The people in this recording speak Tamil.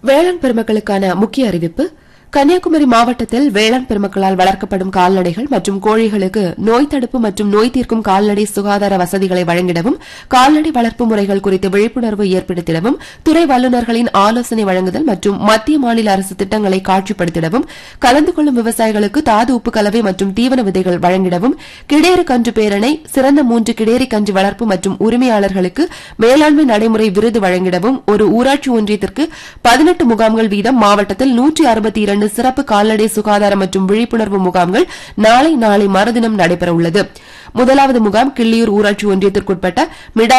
வேளாண் பெருமக்களுக்கான முக்கிய அறிவிப்பு கன்னியாகுமரி மாவட்டத்தில் வேளாண் பெருமக்களால் வளர்க்கப்படும் கால்நடைகள் மற்றும் கோழிகளுக்கு நோய் தடுப்பு மற்றும் நோய் தீர்க்கும் கால்நடை சுகாதார வசதிகளை வழங்கிடவும் கால்நடை வளர்ப்பு முறைகள் குறித்து விழிப்புணர்வு ஏற்படுத்திடவும் துறை வல்லுநர்களின் ஆலோசனை வழங்குதல் மற்றும் மத்திய மாநில அரசு திட்டங்களை காட்சிப்படுத்திடவும் கலந்து கொள்ளும் விவசாயிகளுக்கு தாது உப்பு கலவை மற்றும் தீவன விதைகள் வழங்கிடவும் கிடேறு கன்று பேரணை சிறந்த மூன்று கிடேரி கன்று வளர்ப்பு மற்றும் உரிமையாளர்களுக்கு மேலாண்மை நடைமுறை விருது வழங்கிடவும் ஒரு ஊராட்சி ஒன்றியத்திற்கு பதினெட்டு முகாம்கள் வீதம் மாவட்டத்தில் நூற்றி அறுபத்தி இரண்டு சிறப்பு கால்நடை சுகாதார மற்றும் விழிப்புணர்வு முகாம்கள் நாளை நாளை மறுதினம் நடைபெறவுள்ளது முதலாவது முகாம் கிள்ளியூர் ஊராட்சி ஒன்றியத்திற்குட்பட்ட மிடா